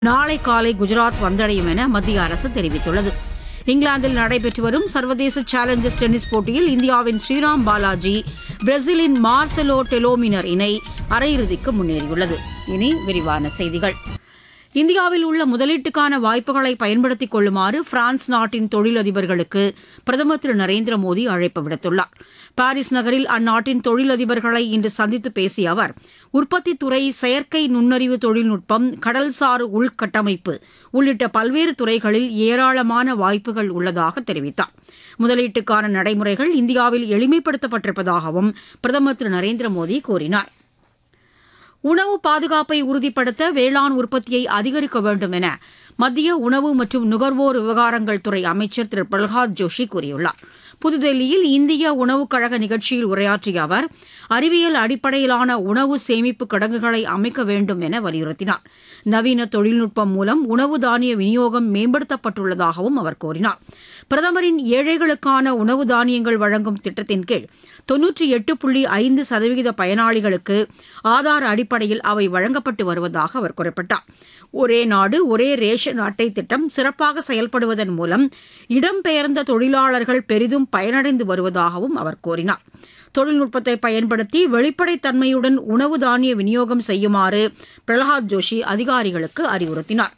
நாளை காலை குஜராத் வந்தடையும் என மத்திய அரசு தெரிவித்துள்ளது இங்கிலாந்தில் நடைபெற்று வரும் சர்வதேச சேலஞ்சர்ஸ் டென்னிஸ் போட்டியில் இந்தியாவின் ஸ்ரீராம் பாலாஜி பிரேசிலின் மார்செலோ டெலோமினர் இணை அரையிறுதிக்கு முன்னேறியுள்ளது இனி விரிவான செய்திகள் இந்தியாவில் உள்ள முதலீட்டுக்கான வாய்ப்புகளை பயன்படுத்திக் கொள்ளுமாறு பிரான்ஸ் நாட்டின் தொழிலதிபர்களுக்கு பிரதமர் திரு நரேந்திர மோடி அழைப்பு விடுத்துள்ளார் பாரிஸ் நகரில் அந்நாட்டின் தொழிலதிபர்களை இன்று சந்தித்து பேசிய அவர் உற்பத்தித் துறை செயற்கை நுண்ணறிவு தொழில்நுட்பம் கடல்சார் உள்கட்டமைப்பு உள்ளிட்ட பல்வேறு துறைகளில் ஏராளமான வாய்ப்புகள் உள்ளதாக தெரிவித்தார் முதலீட்டுக்கான நடைமுறைகள் இந்தியாவில் எளிமைப்படுத்தப்பட்டிருப்பதாகவும் பிரதமர் திரு நரேந்திர மோடி கூறினார் உணவு பாதுகாப்பை உறுதிப்படுத்த வேளாண் உற்பத்தியை அதிகரிக்க வேண்டும் என மத்திய உணவு மற்றும் நுகர்வோர் விவகாரங்கள் துறை அமைச்சர் திரு பிரகலாத் ஜோஷி கூறியுள்ளார் புதுதில்லியில் இந்திய உணவுக் கழக நிகழ்ச்சியில் உரையாற்றிய அவர் அறிவியல் அடிப்படையிலான உணவு சேமிப்பு கிடங்குகளை அமைக்க வேண்டும் என வலியுறுத்தினார் நவீன தொழில்நுட்பம் மூலம் உணவு தானிய விநியோகம் மேம்படுத்தப்பட்டுள்ளதாகவும் அவர் கூறினார் பிரதமரின் ஏழைகளுக்கான உணவு தானியங்கள் வழங்கும் திட்டத்தின் கீழ் தொன்னூற்றி எட்டு புள்ளி ஐந்து சதவீத பயனாளிகளுக்கு ஆதார் அடிப்படையில் அவை வழங்கப்பட்டு வருவதாக அவர் குறிப்பிட்டார் ஒரே நாடு ஒரே ரேஷன் அட்டை திட்டம் சிறப்பாக செயல்படுவதன் மூலம் இடம்பெயர்ந்த தொழிலாளர்கள் பெரிதும் பயனடைந்து வருவதாகவும் அவர் கூறினார் தொழில்நுட்பத்தை பயன்படுத்தி வெளிப்படைத்தன்மையுடன் உணவு தானிய விநியோகம் செய்யுமாறு பிரகலாத் ஜோஷி அதிகாரிகளுக்கு அறிவுறுத்தினார்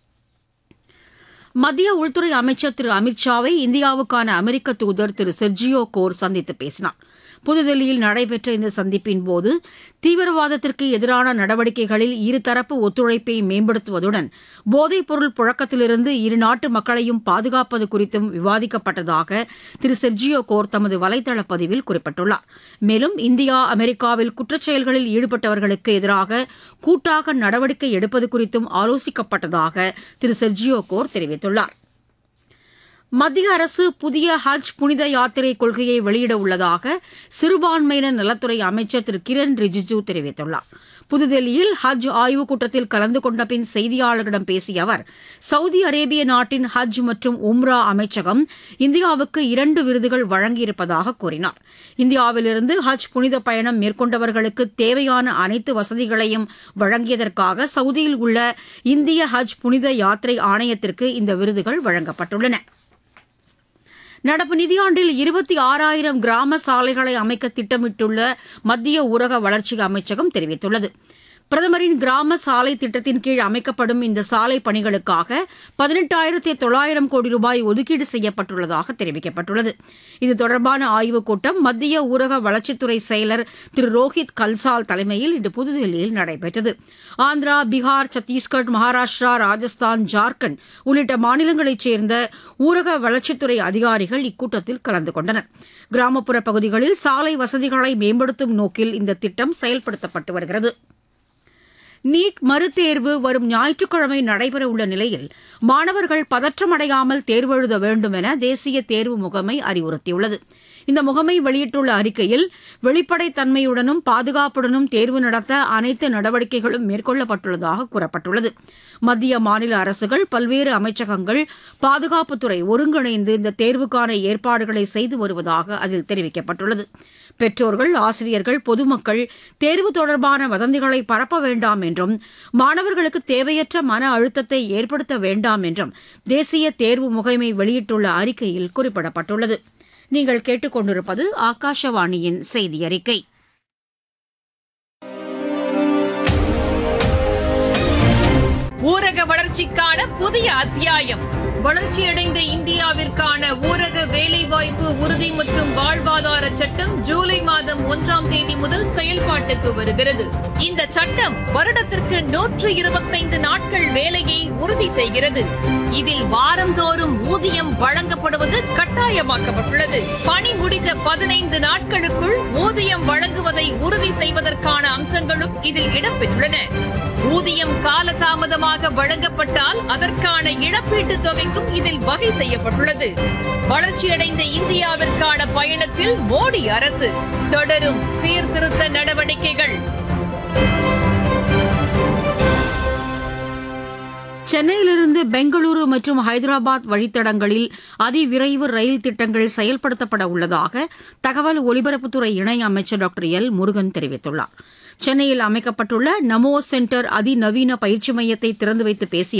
மத்திய உள்துறை அமைச்சர் திரு அமித்ஷாவை இந்தியாவுக்கான அமெரிக்க தூதர் திரு செர்ஜியோ கோர் சந்தித்து பேசினார் புதுதில்லியில் நடைபெற்ற இந்த சந்திப்பின் போது தீவிரவாதத்திற்கு எதிரான நடவடிக்கைகளில் இருதரப்பு ஒத்துழைப்பை மேம்படுத்துவதுடன் போதைப் பொருள் புழக்கத்திலிருந்து இரு நாட்டு மக்களையும் பாதுகாப்பது குறித்தும் விவாதிக்கப்பட்டதாக திரு செர்ஜியோ கோர் தமது வலைதள பதிவில் குறிப்பிட்டுள்ளார் மேலும் இந்தியா அமெரிக்காவில் குற்றச்செயல்களில் ஈடுபட்டவர்களுக்கு எதிராக கூட்டாக நடவடிக்கை எடுப்பது குறித்தும் ஆலோசிக்கப்பட்டதாக திரு செர்ஜியோ கோர் தெரிவித்துள்ளார் மத்திய அரசு புதிய ஹஜ் புனித யாத்திரை கொள்கையை வெளியிட உள்ளதாக சிறுபான்மையினர் நலத்துறை அமைச்சர் திரு கிரண் ரிஜிஜூ தெரிவித்துள்ளார் புதுதில்லியில் ஹஜ் ஆய்வுக் கூட்டத்தில் கலந்து கொண்ட பின் செய்தியாளர்களிடம் பேசிய அவர் சவுதி அரேபிய நாட்டின் ஹஜ் மற்றும் உம்ரா அமைச்சகம் இந்தியாவுக்கு இரண்டு விருதுகள் வழங்கியிருப்பதாக கூறினார் இந்தியாவிலிருந்து ஹஜ் புனித பயணம் மேற்கொண்டவர்களுக்கு தேவையான அனைத்து வசதிகளையும் வழங்கியதற்காக சவுதியில் உள்ள இந்திய ஹஜ் புனித யாத்திரை ஆணையத்திற்கு இந்த விருதுகள் வழங்கப்பட்டுள்ளன நடப்பு நிதியாண்டில் இருபத்தி ஆறாயிரம் கிராம சாலைகளை அமைக்க திட்டமிட்டுள்ள மத்திய ஊரக வளர்ச்சி அமைச்சகம் தெரிவித்துள்ளது பிரதமரின் கிராம சாலை திட்டத்தின் கீழ் அமைக்கப்படும் இந்த சாலை பணிகளுக்காக பதினெட்டாயிரத்தி தொள்ளாயிரம் கோடி ரூபாய் ஒதுக்கீடு செய்யப்பட்டுள்ளதாக தெரிவிக்கப்பட்டுள்ளது இது தொடர்பான ஆய்வுக் கூட்டம் மத்திய ஊரக வளர்ச்சித்துறை செயலர் திரு ரோஹித் கல்சால் தலைமையில் இன்று புதுதில்லியில் நடைபெற்றது ஆந்திரா பீகார் சத்தீஸ்கர் மகாராஷ்டிரா ராஜஸ்தான் ஜார்க்கண்ட் உள்ளிட்ட மாநிலங்களைச் சேர்ந்த ஊரக வளர்ச்சித்துறை அதிகாரிகள் இக்கூட்டத்தில் கலந்து கொண்டனர் கிராமப்புற பகுதிகளில் சாலை வசதிகளை மேம்படுத்தும் நோக்கில் இந்த திட்டம் செயல்படுத்தப்பட்டு வருகிறது நீட் மறுதேர்வு வரும் ஞாயிற்றுக்கிழமை நடைபெறவுள்ள நிலையில் மாணவர்கள் பதற்றமடையாமல் தேர்வு எழுத வேண்டும் என தேசிய தேர்வு முகமை அறிவுறுத்தியுள்ளது இந்த முகமை வெளியிட்டுள்ள அறிக்கையில் வெளிப்படைத்தன்மையுடனும் பாதுகாப்புடனும் தேர்வு நடத்த அனைத்து நடவடிக்கைகளும் மேற்கொள்ளப்பட்டுள்ளதாக கூறப்பட்டுள்ளது மத்திய மாநில அரசுகள் பல்வேறு அமைச்சகங்கள் பாதுகாப்புத்துறை ஒருங்கிணைந்து இந்த தேர்வுக்கான ஏற்பாடுகளை செய்து வருவதாக அதில் தெரிவிக்கப்பட்டுள்ளது பெற்றோர்கள் ஆசிரியர்கள் பொதுமக்கள் தேர்வு தொடர்பான வதந்திகளை பரப்ப வேண்டாம் என்றும் மாணவர்களுக்கு தேவையற்ற மன அழுத்தத்தை ஏற்படுத்த வேண்டாம் என்றும் தேசிய தேர்வு முகமை வெளியிட்டுள்ள அறிக்கையில் குறிப்பிடப்பட்டுள்ளது நீங்கள் கேட்டுக்கொண்டிருப்பது ஆகாஷவாணியின் செய்தி அறிக்கை ஊரக வளர்ச்சிக்கான புதிய அத்தியாயம் வளர்ச்சியடைந்த இந்தியாவிற்கான ஊரக வேலைவாய்ப்பு உறுதி மற்றும் வாழ்வாதார சட்டம் ஜூலை மாதம் ஒன்றாம் தேதி முதல் செயல்பாட்டுக்கு வருகிறது இந்த சட்டம் வருடத்திற்கு நூற்று இருபத்தைந்து நாட்கள் வேலையை உறுதி செய்கிறது இதில் வாரந்தோறும் ஊதியம் வழங்கப்படுவது கட்டாயமாக்கப்பட்டுள்ளது பணி முடிந்த பதினைந்து நாட்களுக்குள் ஊதியம் வழங்குவதை உறுதி செய்வதற்கான அம்சங்களும் இதில் இடம்பெற்றுள்ளன ஊதியம் காலதாமதமாக வழங்கப்பட்டால் அதற்கான இழப்பீட்டுத் தொகைக்கும் இதில் வகை செய்யப்பட்டுள்ளது வளர்ச்சியடைந்த இந்தியாவிற்கான பயணத்தில் மோடி அரசு தொடரும் சீர்திருத்த நடவடிக்கைகள் சென்னையிலிருந்து பெங்களூரு மற்றும் ஹைதராபாத் வழித்தடங்களில் அதிவிரைவு ரயில் திட்டங்கள் செயல்படுத்தப்பட உள்ளதாக தகவல் ஒலிபரப்புத்துறை இணை அமைச்சர் டாக்டர் எல் முருகன் தெரிவித்துள்ளார் சென்னையில் அமைக்கப்பட்டுள்ள நமோ சென்டர் அதிநவீன பயிற்சி மையத்தை திறந்து வைத்து பேசிய